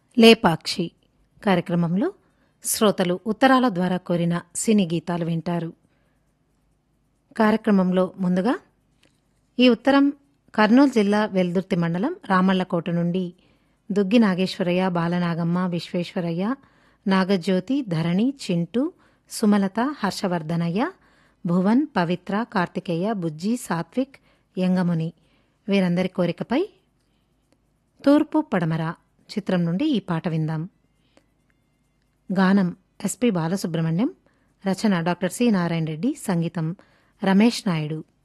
లేపాక్షి కార్యక్రమంలో శ్రోతలు ఉత్తరాల ద్వారా కోరిన సినీ గీతాలు వింటారు కార్యక్రమంలో ముందుగా ఈ ఉత్తరం కర్నూలు జిల్లా వెల్దుర్తి మండలం రామళ్లకోట నుండి దుగ్గి నాగేశ్వరయ్య బాలనాగమ్మ విశ్వేశ్వరయ్య నాగజ్యోతి ధరణి చింటూ సుమలత హర్షవర్ధనయ్య భువన్ పవిత్ర కార్తికేయ బుజ్జి సాత్విక్ యంగముని వీరందరి కోరికపై తూర్పు పడమర చిత్రం నుండి ఈ పాట విందాం గానం ఎస్పి బాలసుబ్రహ్మణ్యం రచన డాక్టర్ సి నారాయణ రెడ్డి సంగీతం రమేష్ నాయుడు